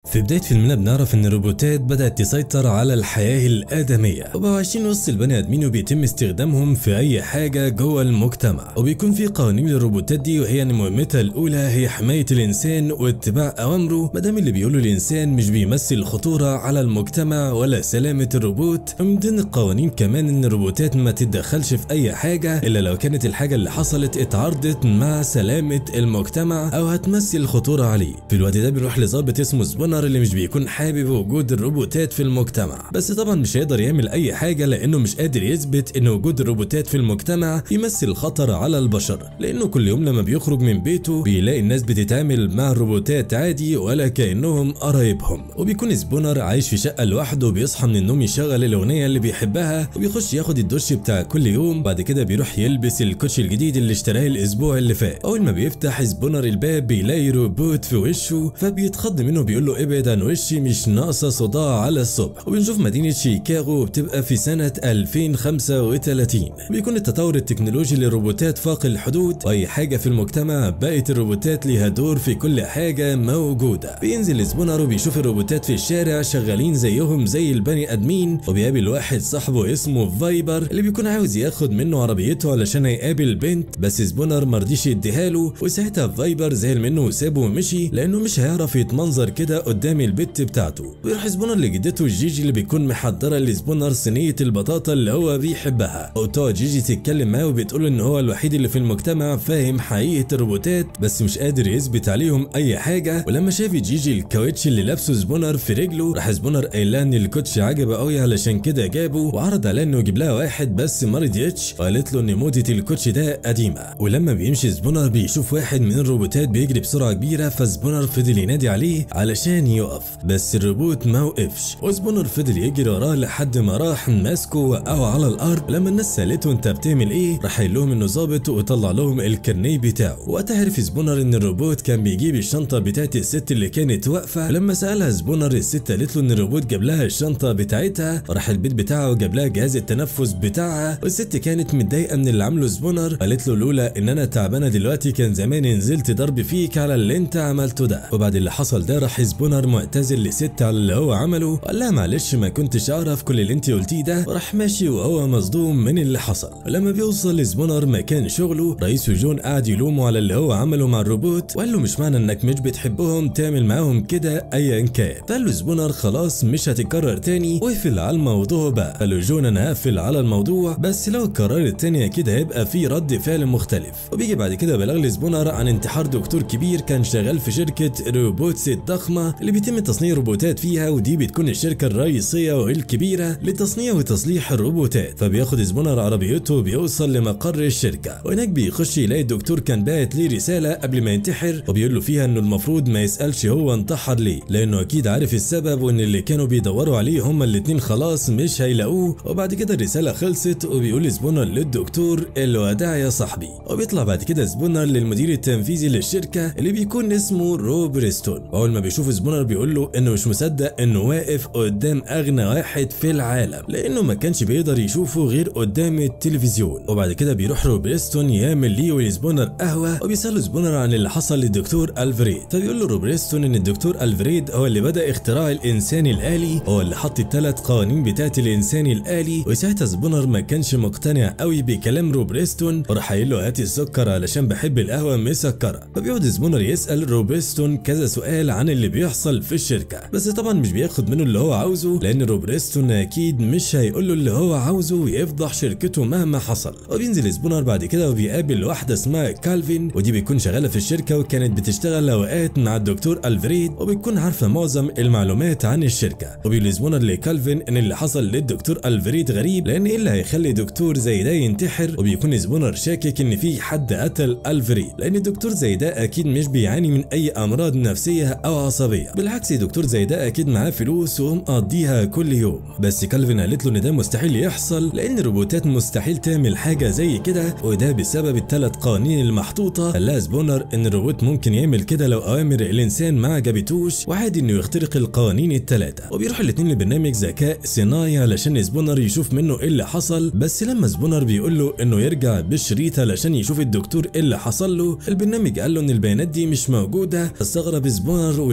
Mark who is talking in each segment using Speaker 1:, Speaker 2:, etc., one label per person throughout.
Speaker 1: في بداية فيلمنا بنعرف إن الروبوتات بدأت تسيطر على الحياة الآدمية وبقوا عايشين وسط البني آدمين وبيتم استخدامهم في أي حاجة جوه المجتمع وبيكون في قوانين للروبوتات دي وهي إن مهمتها الأولى هي حماية الإنسان واتباع أوامره مادام اللي بيقوله الإنسان مش بيمثل خطورة على المجتمع ولا سلامة الروبوت ومن ضمن القوانين كمان إن الروبوتات ما تتدخلش في أي حاجة إلا لو كانت الحاجة اللي حصلت اتعارضت مع سلامة المجتمع أو هتمثل خطورة عليه في الوقت ده بنروح لظابط اسمه سبونر اللي مش بيكون حابب وجود الروبوتات في المجتمع بس طبعا مش هيقدر يعمل اي حاجه لانه مش قادر يثبت ان وجود الروبوتات في المجتمع يمثل خطر على البشر لانه كل يوم لما بيخرج من بيته بيلاقي الناس بتتعامل مع الروبوتات عادي ولا كانهم قرايبهم وبيكون سبونر عايش في شقه لوحده وبيصحى من النوم يشغل الاغنيه اللي بيحبها وبيخش ياخد الدش بتاع كل يوم بعد كده بيروح يلبس الكوتش الجديد اللي اشتراه الاسبوع اللي فات اول ما بيفتح سبونر الباب بيلاقي روبوت في وشه فبيتخض منه بيقول له ابعد عن وشي مش ناقصه صداع على الصبح وبنشوف مدينه شيكاغو بتبقى في سنه 2035 بيكون التطور التكنولوجي للروبوتات فاق الحدود واي حاجه في المجتمع بقت الروبوتات ليها دور في كل حاجه موجوده بينزل سبونر وبيشوف الروبوتات في الشارع شغالين زيهم زي البني ادمين وبيقابل واحد صاحبه اسمه فايبر اللي بيكون عاوز ياخد منه عربيته علشان هيقابل بنت بس سبونر مرضيش يديها له وساعتها فايبر زعل منه وسابه ومشي لانه مش هيعرف يتمنظر كده قدام البت بتاعته ويروح سبونر لجدته جيجي اللي بيكون محضره لسبونر صينيه البطاطا اللي هو بيحبها وتقعد جيجي تتكلم معاه وبتقول ان هو الوحيد اللي في المجتمع فاهم حقيقه الروبوتات بس مش قادر يثبت عليهم اي حاجه ولما شافت جيجي الكاوتش اللي لابسه سبونر في رجله راح سبونر قايل لها ان الكوتش عجبه قوي علشان كده جابه وعرض عليها انه يجيب لها واحد بس ما رضيتش وقالت له ان موضه الكوتش ده قديمه ولما بيمشي سبونر بيشوف واحد من الروبوتات بيجري بسرعه كبيره فسبونر فضل ينادي عليه علشان يقف بس الروبوت ما وقفش وسبونر فضل يجري وراه لحد ما راح ماسكه وقعه على الارض لما الناس سالته انت بتعمل ايه راح قايل لهم انه ظابط وطلع لهم الكارنيه بتاعه وقتها عرف سبونر ان الروبوت كان بيجيب الشنطه بتاعت الست اللي كانت واقفه لما سالها سبونر الست قالت له ان الروبوت جاب لها الشنطه بتاعتها راح البيت بتاعه وجاب لها جهاز التنفس بتاعها والست كانت متضايقه من اللي عمله سبونر قالت له لولا ان انا تعبانه دلوقتي كان زماني نزلت ضرب فيك على اللي انت عملته ده وبعد اللي حصل ده راح سبونر معتذر لست على اللي هو عمله وقال لها معلش ما كنتش اعرف كل اللي انت قلتيه ده وراح ماشي وهو مصدوم من اللي حصل ولما بيوصل لسبونر مكان شغله رئيسه جون قعد يلومه على اللي هو عمله مع الروبوت وقال له مش معنى انك مش بتحبهم تعمل معاهم كده ايا كان فقال له سبونر خلاص مش هتتكرر تاني واقفل على الموضوع بقى قال له جون انا هقفل على الموضوع بس لو اتكررت تاني اكيد هيبقى في رد فعل مختلف وبيجي بعد كده بلاغ لسبونر عن انتحار دكتور كبير كان شغال في شركه روبوتس الضخمه اللي بيتم تصنيع روبوتات فيها ودي بتكون الشركه الرئيسيه والكبيره لتصنيع وتصليح الروبوتات فبياخد سبونر عربيته وبيوصل لمقر الشركه وهناك بيخش يلاقي الدكتور كان باعت ليه رساله قبل ما ينتحر وبيقول له فيها انه المفروض ما يسالش هو انتحر ليه لانه اكيد عارف السبب وان اللي كانوا بيدوروا عليه هما الاتنين خلاص مش هيلاقوه وبعد كده الرساله خلصت وبيقول سبونر للدكتور الوداع يا صاحبي وبيطلع بعد كده سبونر للمدير التنفيذي للشركه اللي بيكون اسمه روب بريستون واول ما بيشوف سبونر بيقول له انه مش مصدق انه واقف قدام اغنى واحد في العالم لانه ما كانش بيقدر يشوفه غير قدام التلفزيون وبعد كده بيروح روب بريستون يعمل ليه ولسبونر قهوه وبيساله سبونر عن اللي حصل للدكتور الفريد فبيقول له روب بريستون ان الدكتور الفريد هو اللي بدا اختراع الانسان الالي هو اللي حط الثلاث قوانين بتاعت الانسان الالي وساعتها سبونر ما كانش مقتنع قوي بكلام روب بريستون وراح قايل له هات السكر علشان بحب القهوه مسكره فبيقعد سبونر يسال روب بريستون كذا سؤال عن اللي بيحصل في الشركه بس طبعا مش بياخد منه اللي هو عاوزه لان روب بريستون اكيد مش هيقول له اللي هو عاوزه ويفضح شركته مهما حصل وبينزل سبونر بعد كده وبيقابل واحده اسمها كالفين ودي بتكون شغاله في الشركه وكانت بتشتغل اوقات مع الدكتور الفريد وبتكون عارفه معظم المعلومات عن الشركه وبيقول سبونر لكالفين ان اللي حصل للدكتور الفريد غريب لان ايه اللي هيخلي دكتور زي ده ينتحر وبيكون سبونر شاكك ان في حد قتل الفريد لان الدكتور زي ده اكيد مش بيعاني من اي امراض نفسيه او عصبيه بالعكس دكتور زي ده اكيد معاه فلوس ومقضيها كل يوم بس كالفين قالت له ان ده مستحيل يحصل لان الروبوتات مستحيل تعمل حاجه زي كده وده بسبب الثلاث قوانين المحطوطه قال لها سبونر ان الروبوت ممكن يعمل كده لو اوامر الانسان ما عجبتوش وعادي انه يخترق القوانين الثلاثه وبيروح الاثنين لبرنامج ذكاء صناعي علشان سبونر يشوف منه ايه اللي حصل بس لما سبونر بيقول له انه يرجع بالشريط علشان يشوف الدكتور ايه اللي حصل له البرنامج قال له ان البيانات دي مش موجوده استغرب سبونر والشك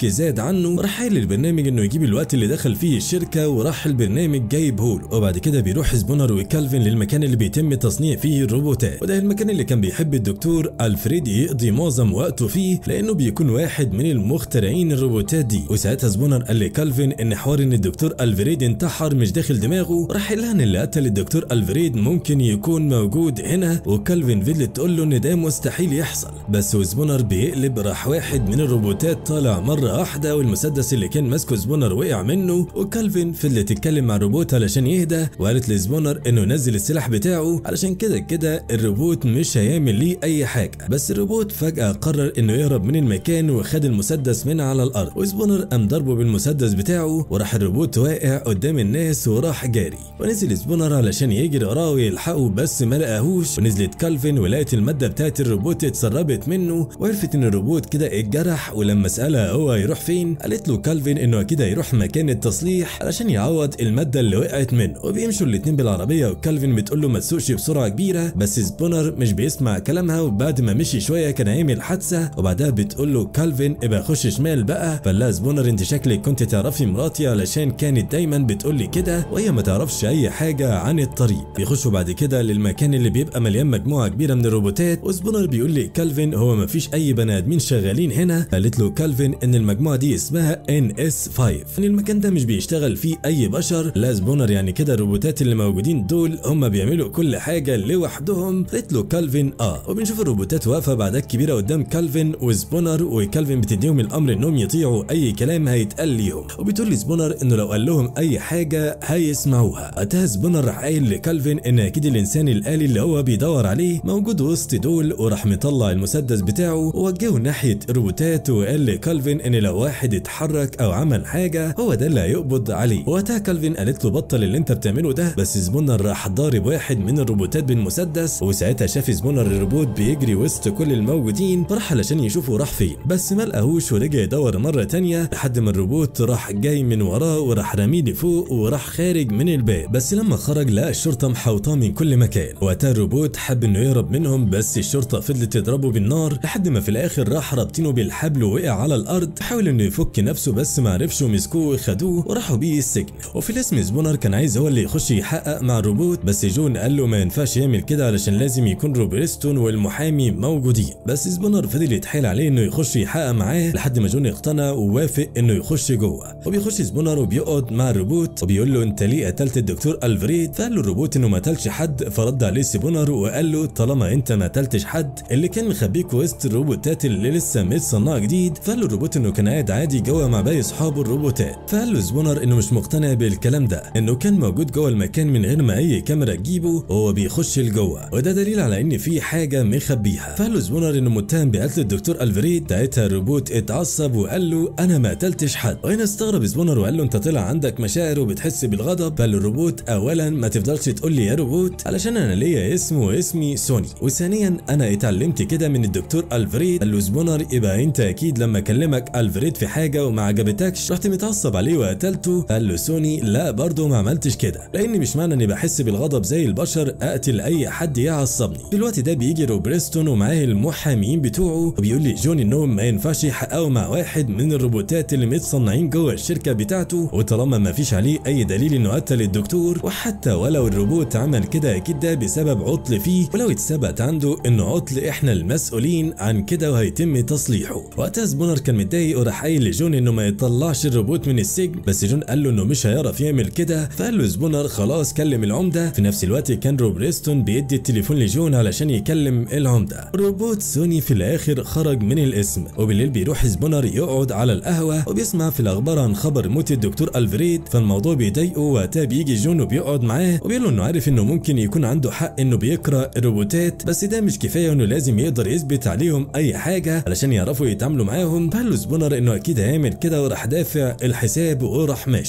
Speaker 1: الشك زاد عنه راح قايل للبرنامج انه يجيب الوقت اللي دخل فيه الشركه وراح البرنامج جايبه له وبعد كده بيروح سبونر وكالفين للمكان اللي بيتم تصنيع فيه الروبوتات وده المكان اللي كان بيحب الدكتور الفريد يقضي معظم وقته فيه لانه بيكون واحد من المخترعين الروبوتات دي وساعتها سبونر قال لكالفين ان حوار ان الدكتور الفريد انتحر مش داخل دماغه راح قال لها ان اللي قتل الدكتور الفريد ممكن يكون موجود هنا وكالفين فيدلت تقول له ان ده مستحيل يحصل بس وسبونر بيقلب راح واحد من الروبوتات طالع مره واحده والمسدس اللي كان ماسكه سبونر وقع منه وكالفين فضلت تتكلم مع الروبوت علشان يهدى وقالت لسبونر انه ينزل السلاح بتاعه علشان كده كده الروبوت مش هيعمل ليه اي حاجه بس الروبوت فجاه قرر انه يهرب من المكان وخد المسدس من على الارض وسبونر قام ضربه بالمسدس بتاعه وراح الروبوت واقع قدام الناس وراح جاري ونزل سبونر علشان يجري وراه ويلحقه بس ما لقاهوش ونزلت كالفين ولقت الماده بتاعت الروبوت اتسربت منه وعرفت ان الروبوت كده اتجرح ولما سالها هو هيروح فين قالت له كالفين انه اكيد هيروح مكان التصليح علشان يعوض الماده اللي وقعت منه وبيمشوا الاتنين بالعربيه وكالفين بتقول له ما تسوقش بسرعه كبيره بس سبونر مش بيسمع كلامها وبعد ما مشي شويه كان عامل حادثه وبعدها بتقول له كالفين ابقى خش شمال بقى فلا سبونر انت شكلك كنت تعرفي مراتي علشان كانت دايما بتقول لي كده وهي ما تعرفش اي حاجه عن الطريق بيخشوا بعد كده للمكان اللي بيبقى مليان مجموعه كبيره من الروبوتات وسبونر بيقول لي كالفين هو ما فيش اي بني ادمين شغالين هنا قالت له كالفين ان المجموعه دي اسمها ان اس 5 ان المكان ده مش بيشتغل فيه اي بشر لا سبونر يعني كده الروبوتات اللي موجودين دول هم بيعملوا كل حاجه لوحدهم قالت له كالفين اه وبنشوف الروبوتات واقفه بعدات كبيره قدام كالفين وسبونر وكالفين بتديهم الامر انهم يطيعوا اي كلام هيتقال ليهم وبتقول لسبونر انه لو قال لهم اي حاجه هيسمعوها وقتها سبونر راح قايل لكالفين ان اكيد الانسان الالي اللي هو بيدور عليه موجود وسط دول وراح مطلع المسدس بتاعه ووجهه ناحيه الروبوتات وقال لكالفين ان لو واحد اتحرك او عمل حاجه هو ده اللي هيقبض عليه وقتها كالفين قالت له بطل اللي انت بتعمله ده بس سبونر راح ضارب واحد من الروبوتات بالمسدس وساعتها شاف سبونر الروبوت بيجري وسط كل الموجودين راح علشان يشوفه راح فين بس ما لقاهوش ورجع يدور مره تانية لحد ما الروبوت راح جاي من وراه وراح راميه لفوق وراح خارج من الباب بس لما خرج لقى الشرطه محوطاه من كل مكان وقتها الروبوت حب انه يهرب منهم بس الشرطه فضلت تضربه بالنار لحد ما في الاخر راح رابطينه بالحبل ووقع على الارض حاول انه يفك نفسه بس ما عرفش ومسكوه وخدوه وراحوا بيه السجن وفي الاسم سبونر كان عايز هو اللي يخش يحقق مع الروبوت بس جون قال له ما ينفعش يعمل كده علشان لازم يكون روبرستون والمحامي موجودين بس سبونر فضل يتحايل عليه انه يخش يحقق معاه لحد ما جون اقتنع ووافق انه يخش جوه وبيخش سبونر وبيقعد مع الروبوت وبيقول له انت ليه قتلت الدكتور الفريد فقال له الروبوت انه ما قتلش حد فرد عليه سبونر وقال له طالما انت ما قتلتش حد اللي كان مخبيك وسط الروبوتات اللي لسه متصنعه جديد فقال له الروبوت انه كان قاعد عادي جوه مع باقي اصحابه الروبوتات فقال له سبونر انه مش مقتنع بالكلام ده انه كان موجود جوه المكان من غير ما اي كاميرا تجيبه وهو بيخش لجوه وده دليل على ان في حاجه مخبيها فقال له سبونر انه متهم بقتل الدكتور الفريد ساعتها الروبوت اتعصب وقال له انا ما قتلتش حد وهنا استغرب سبونر وقال له انت طلع عندك مشاعر وبتحس بالغضب فقال له الروبوت اولا ما تفضلش تقول لي يا روبوت علشان انا ليا اسم واسمي سوني وثانيا انا اتعلمت كده من الدكتور الفريد قال له سبونر يبقى انت اكيد لما كلمك الفريد في حاجه وما عجبتكش رحت متعصب عليه وقتلته قال له سوني لا برضه ما عملتش كده لان مش معنى اني بحس بالغضب زي البشر اقتل اي حد يعصبني في الوقت ده بيجي روبرستون ومعاه المحاميين بتوعه وبيقول لي جون انهم ما ينفعش يحققوا مع واحد من الروبوتات اللي متصنعين جوه الشركه بتاعته وطالما ما فيش عليه اي دليل انه قتل الدكتور وحتى ولو الروبوت عمل كده اكيد ده بسبب عطل فيه ولو اتثبت عنده انه عطل احنا المسؤولين عن كده وهيتم تصليحه وقتها سبونر كان متضايق وراح قايل لجون انه ما يطلعش الروبوت من السجن بس جون قال له انه مش هيعرف يعمل كده فقال له سبونر خلاص كلم العمده في نفس الوقت كان روبرستون بيدي التليفون لجون علشان يكلم العمده روبوت سوني في الاخر خرج من الاسم وبالليل بيروح سبونر يقعد على القهوه وبيسمع في الاخبار عن خبر موت الدكتور الفريد فالموضوع بيضايقه وقتها بيجي جون وبيقعد معاه وبيقول له انه عارف انه ممكن يكون عنده حق انه بيقرا الروبوتات بس ده مش كفايه انه لازم يقدر يثبت عليهم اي حاجه علشان يعرفوا يتعاملوا معاهم فقال له سبونر انه اكيد هيعمل كده وراح دافع الحساب وراح ماشي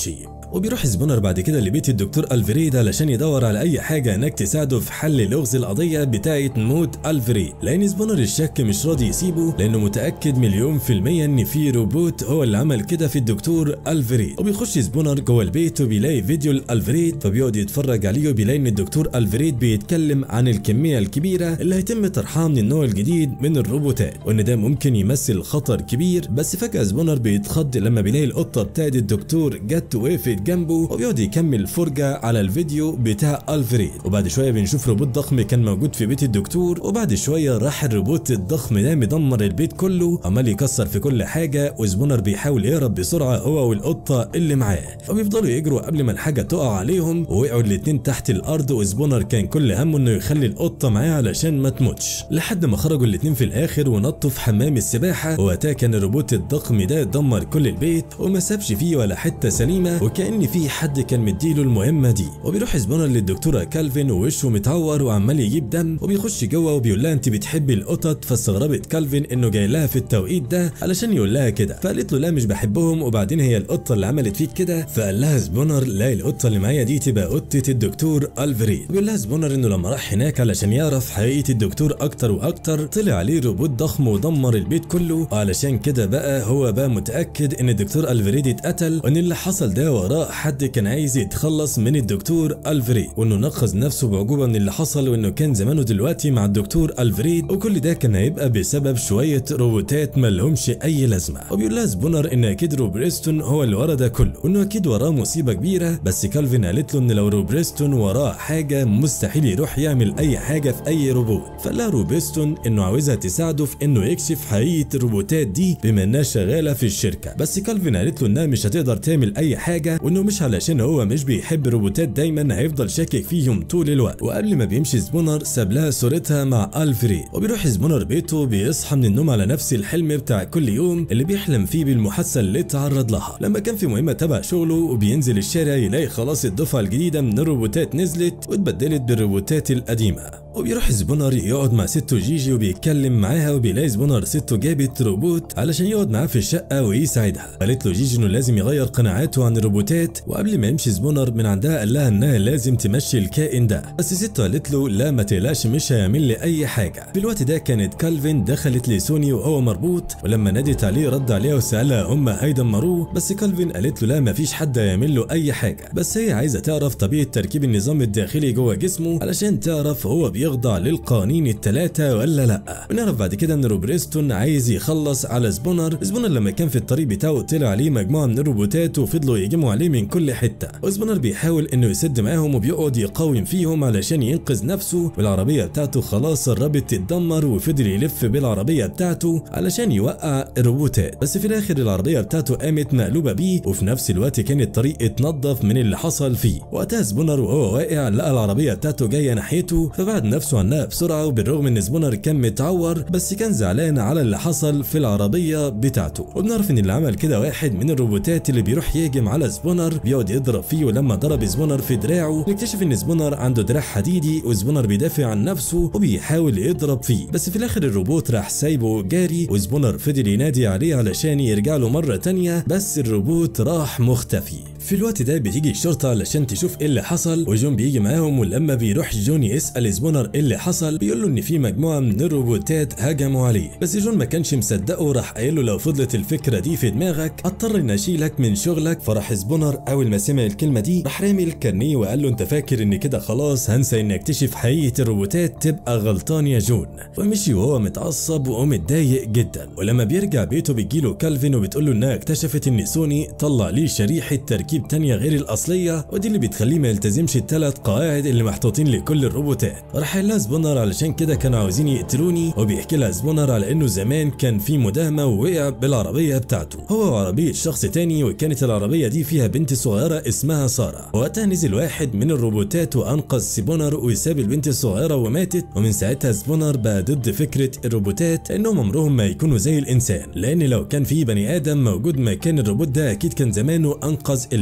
Speaker 1: وبيروح سبونر بعد كده لبيت الدكتور الفريد علشان يدور على اي حاجه هناك تساعده في حل لغز القضيه بتاعه موت الفريد لان سبونر الشك مش راضي يسيبه لانه متاكد مليون في الميه ان في روبوت هو اللي عمل كده في الدكتور الفريد وبيخش سبونر جوه البيت وبيلاقي فيديو الفريد فبيقعد يتفرج عليه وبيلاقي ان الدكتور الفريد بيتكلم عن الكميه الكبيره اللي هيتم طرحها من النوع الجديد من الروبوتات وان ده ممكن يمثل خطر كبير بس فجاه سبونر بيتخض لما بيلاقي القطه بتاعت الدكتور جت وقفت جنبه وبيقعد يكمل فرجه على الفيديو بتاع الفريد وبعد شويه بنشوف روبوت ضخم كان موجود في بيت الدكتور وبعد شويه راح الروبوت الضخم ده مدمر البيت كله عمال يكسر في كل حاجه وسبونر بيحاول يهرب بسرعه هو والقطه اللي معاه وبيفضلوا يجروا قبل ما الحاجه تقع عليهم ووقعوا الاتنين تحت الارض وسبونر كان كل همه انه يخلي القطه معاه علشان ما تموتش لحد ما خرجوا الاتنين في الاخر ونطوا في حمام السباحه وقتها كان الروبوت الضخم ده دمر كل البيت وما سابش فيه ولا حته سليمه وكان في حد كان مديله المهمه دي وبيروح سبونر للدكتوره كالفين ووشه متعور وعمال يجيب دم وبيخش جوه وبيقول لها انت بتحبي القطط فاستغربت كالفين انه جاي لها في التوقيت ده علشان يقول لها كده فقالت له لا مش بحبهم وبعدين هي القطه اللي عملت فيك كده فقال لها سبونر لا القطه اللي معايا دي تبقى قطه الدكتور الفريد بيقول لها سبونر انه لما راح هناك علشان يعرف حقيقه الدكتور اكتر واكتر طلع عليه روبوت ضخم ودمر البيت كله وعلشان كده بقى هو بقى متاكد ان الدكتور الفريد اتقتل وان اللي حصل ده وراه حد كان عايز يتخلص من الدكتور الفريد وانه نقذ نفسه بعجوبه من اللي حصل وانه كان زمانه دلوقتي مع الدكتور الفريد وكل ده كان هيبقى بسبب شويه روبوتات مالهمش اي لازمه وبيقول لها سبونر ان اكيد روبريستون هو اللي ورا ده كله وانه اكيد وراه مصيبه كبيره بس كالفين قالت له ان لو روبريستون وراه حاجه مستحيل يروح يعمل اي حاجه في اي روبوت فقال لها روبريستون انه عاوزها تساعده في انه يكشف حقيقه الروبوتات دي بما انها شغاله في الشركه بس كالفين قالت له انها مش هتقدر تعمل اي حاجه وانه مش علشان هو مش بيحب الروبوتات دايما هيفضل شاكك فيهم طول الوقت وقبل ما بيمشي سبونر ساب لها صورتها مع الفريد وبيروح سبونر بيته بيصحى من النوم على نفس الحلم بتاع كل يوم اللي بيحلم فيه بالمحادثه اللي اتعرض لها لما كان في مهمه تبع شغله وبينزل الشارع يلاقي خلاص الدفعه الجديده من الروبوتات نزلت واتبدلت بالروبوتات القديمه وبيروح سبونر يقعد مع سته جيجي وبيتكلم معاها وبيلاقي سبونر سته جابت روبوت علشان يقعد معاه في الشقه ويساعدها قالت له جيجي انه لازم يغير قناعاته عن الروبوتات وقبل ما يمشي سبونر من عندها قال لها انها لازم تمشي الكائن ده بس سته قالت له لا ما تقلقش مش هيعمل لي اي حاجه في الوقت ده كانت كالفين دخلت لسوني وهو مربوط ولما نادت عليه رد عليها وسالها هم هيدمروه بس كالفين قالت له لا ما فيش حد هيعمل له اي حاجه بس هي عايزه تعرف طبيعه تركيب النظام الداخلي جوه جسمه علشان تعرف هو بيخضع للقوانين الثلاثه ولا لا ونعرف بعد كده ان روبريستون عايز يخلص على سبونر سبونر لما كان في الطريق بتاعه طلع عليه مجموعه من الروبوتات وفضلوا يهجموا عليه من كل حته وسبونر بيحاول انه يسد معاهم وبيقعد يقاوم فيهم علشان ينقذ نفسه والعربيه بتاعته خلاص قربت تتدمر وفضل يلف بالعربيه بتاعته علشان يوقع الروبوتات بس في الاخر العربيه بتاعته قامت مقلوبه بيه وفي نفس الوقت كان الطريق اتنضف من اللي حصل فيه وقتها سبونر وهو واقع لقى العربيه بتاعته جايه ناحيته فبعد نفسه عنها بسرعه وبالرغم ان سبونر كان متعور بس كان زعلان على اللي حصل في العربيه بتاعته وبنعرف ان اللي عمل كده واحد من الروبوتات اللي بيروح يهجم على سبونر بيقعد يضرب فيه ولما ضرب سبونر في دراعه نكتشف ان سبونر عنده دراع حديدي وسبونر بيدافع عن نفسه وبيحاول يضرب فيه بس في الاخر الروبوت راح سايبه جاري وسبونر فضل ينادي عليه علشان يرجع له مره تانية بس الروبوت راح مختفي في الوقت ده بتيجي الشرطة علشان تشوف ايه اللي حصل وجون بيجي معاهم ولما بيروح جون يسأل سبونر ايه اللي حصل بيقول له ان في مجموعة من الروبوتات هجموا عليه بس جون ما كانش مصدقه راح قايل له لو فضلت الفكرة دي في دماغك اضطر ان اشيلك من شغلك فراح سبونر اول ما سمع الكلمة دي راح رامي الكارنيه وقال له انت فاكر ان كده خلاص هنسى ان اكتشف حقيقة الروبوتات تبقى غلطان يا جون ومشي وهو متعصب ومتضايق جدا ولما بيرجع بيته بتجيله كالفين وبتقول له انها اكتشفت ان سوني طلع ليه شريحة تركيب تركيب تانية غير الأصلية ودي اللي بتخليه ما يلتزمش الثلاث قواعد اللي محطوطين لكل الروبوتات راح لها سبونر علشان كده كانوا عاوزين يقتلوني وبيحكي لها سبونر على انه زمان كان في مداهمة ووقع بالعربية بتاعته هو وعربية شخص تاني وكانت العربية دي فيها بنت صغيرة اسمها سارة وقتها نزل واحد من الروبوتات وأنقذ سبونر وساب البنت الصغيرة وماتت ومن ساعتها سبونر بقى ضد فكرة الروبوتات انهم عمرهم ما يكونوا زي الإنسان لأن لو كان في بني آدم موجود مكان الروبوت ده أكيد كان زمانه أنقذ البنت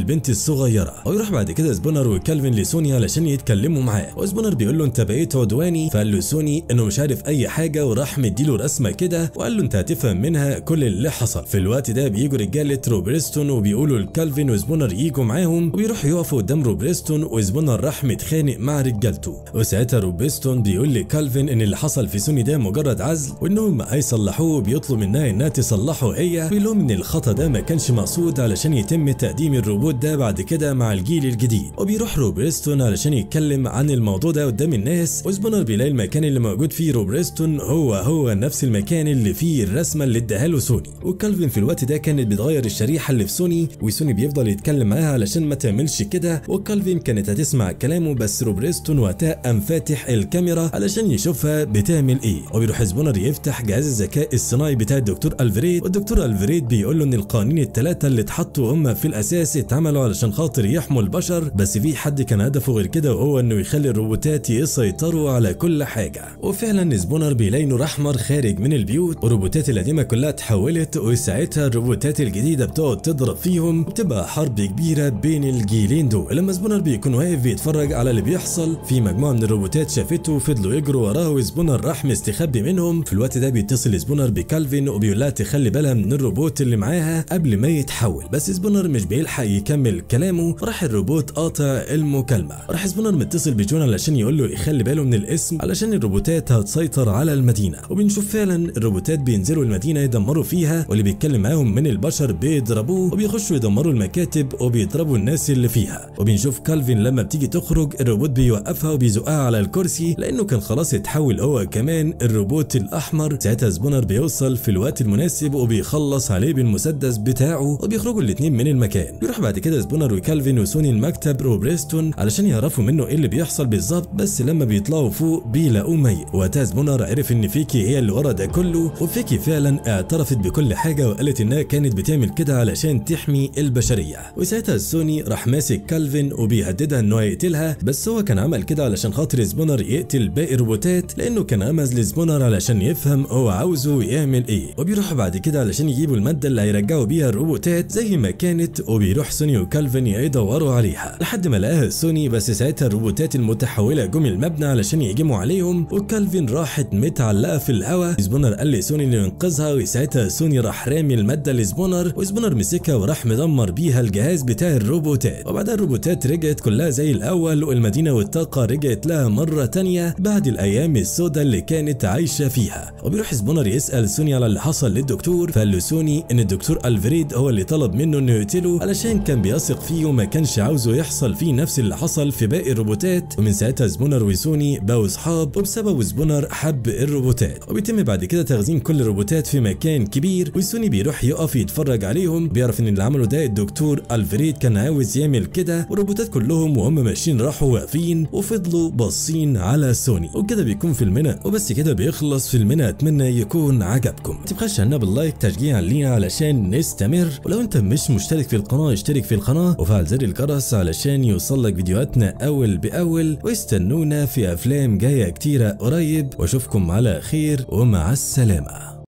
Speaker 1: البنت الصغيره ويروح بعد كده سبونر وكالفين لسوني علشان يتكلموا معاه وسبونر بيقول له انت بقيت عدواني فقال له سوني انه مش عارف اي حاجه وراح مديله رسمه كده وقال له انت هتفهم منها كل اللي حصل في الوقت ده بيجوا رجاله روبريستون وبيقولوا لكالفين وسبونر يجوا معاهم وبيروحوا يقفوا قدام روبريستون وسبونر راح متخانق مع رجالته وساعتها روبريستون بيقول لكالفين ان اللي حصل في سوني ده مجرد عزل وانهم هيصلحوه بيطلب منها انها تصلحه هي بيقول لهم ان الخطا ده ما كانش مقصود علشان يتم تقديم الروبوت ده بعد كده مع الجيل الجديد وبيروح روبريستون علشان يتكلم عن الموضوع ده قدام الناس وسبونر بيلاقي المكان اللي موجود فيه روبريستون هو هو نفس المكان اللي فيه الرسمه اللي اداها له سوني وكالفين في الوقت ده كانت بتغير الشريحه اللي في سوني وسوني بيفضل يتكلم معاها علشان ما تعملش كده وكالفين كانت هتسمع كلامه بس روبريستون وقتها قام فاتح الكاميرا علشان يشوفها بتعمل ايه وبيروح سبونر يفتح جهاز الذكاء الصناعي بتاع الدكتور الفريد والدكتور الفريد بيقول له ان القوانين الثلاثه اللي اتحطوا هم في الاساس اتعملوا علشان خاطر يحموا البشر بس في حد كان هدفه غير كده وهو انه يخلي الروبوتات يسيطروا على كل حاجه وفعلا سبونر بيلاقي نور احمر خارج من البيوت والروبوتات القديمه كلها اتحولت وساعتها الروبوتات الجديده بتقعد تضرب فيهم وبتبقى حرب كبيره بين الجيلين دول لما سبونر بيكون واقف بيتفرج على اللي بيحصل في مجموعه من الروبوتات شافته وفضلوا يجروا وراه وسبونر راح مستخبي منهم في الوقت ده بيتصل سبونر بكالفين وبيقول لها تخلي بالها من الروبوت اللي معاها قبل ما يتحول بس سبونر مش بيلحق يكمل كلامه راح الروبوت قاطع المكالمه راح سبونر متصل بجون علشان يقول له يخلي باله من الاسم علشان الروبوتات هتسيطر على المدينه وبنشوف فعلا الروبوتات بينزلوا المدينه يدمروا فيها واللي بيتكلم معاهم من البشر بيضربوه وبيخشوا يدمروا المكاتب وبيضربوا الناس اللي فيها وبنشوف كالفين لما بتيجي تخرج الروبوت بيوقفها وبيزقها على الكرسي لانه كان خلاص اتحول هو كمان الروبوت الاحمر ساعتها سبونر بيوصل في الوقت المناسب وبيخلص عليه بالمسدس بتاعه وبيخرجوا الاثنين من المكان بيروح بعد كده سبونر وكالفين وسوني المكتب روبريستون علشان يعرفوا منه ايه اللي بيحصل بالظبط بس لما بيطلعوا فوق بيلاقوه ميت وقتها سبونر عرف ان فيكي هي اللي ورا ده كله وفيكي فعلا اعترفت بكل حاجه وقالت انها كانت بتعمل كده علشان تحمي البشريه وساعتها سوني راح ماسك كالفين وبيهددها انه هيقتلها بس هو كان عمل كده علشان خاطر سبونر يقتل باقي الروبوتات لانه كان غمز لسبونر علشان يفهم هو عاوزه يعمل ايه وبيروحوا بعد كده علشان يجيبوا الماده اللي هيرجعوا بيها الروبوتات زي ما كانت وبيروح سوني وكالفين يدوروا عليها لحد ما لقاها سوني بس ساعتها الروبوتات المتحوله جم المبنى علشان يهجموا عليهم وكالفين راحت متعلقه في الهواء سبونر قال لسوني انه ينقذها وساعتها سوني راح رامي الماده لسبونر وسبونر مسكها وراح مدمر بيها الجهاز بتاع الروبوتات وبعدها الروبوتات رجعت كلها زي الاول والمدينه والطاقه رجعت لها مره تانية بعد الايام السوداء اللي كانت عايشه فيها وبيروح سبونر يسال سوني على اللي حصل للدكتور فقال له سوني ان الدكتور الفريد هو اللي طلب منه انه يقتله علشان كان بيثق فيه وما كانش عاوزه يحصل فيه نفس اللي حصل في باقي الروبوتات ومن ساعتها سبونر وسوني بقوا اصحاب وبسبب سبونر حب الروبوتات وبيتم بعد كده تخزين كل الروبوتات في مكان كبير وسوني بيروح يقف يتفرج عليهم بيعرف ان اللي عمله ده الدكتور الفريد كان عاوز يعمل كده والروبوتات كلهم وهم ماشيين راحوا واقفين وفضلوا باصين على سوني وكده بيكون فيلمنا وبس كده بيخلص فيلمنا اتمنى يكون عجبكم تبخلش عنا باللايك تشجيعا لينا علشان نستمر ولو انت مش مشترك في القناه اشترك في القناه وفعل زر الجرس علشان يوصلك فيديوهاتنا اول باول واستنونا في افلام جايه كتيره قريب واشوفكم على خير ومع السلامه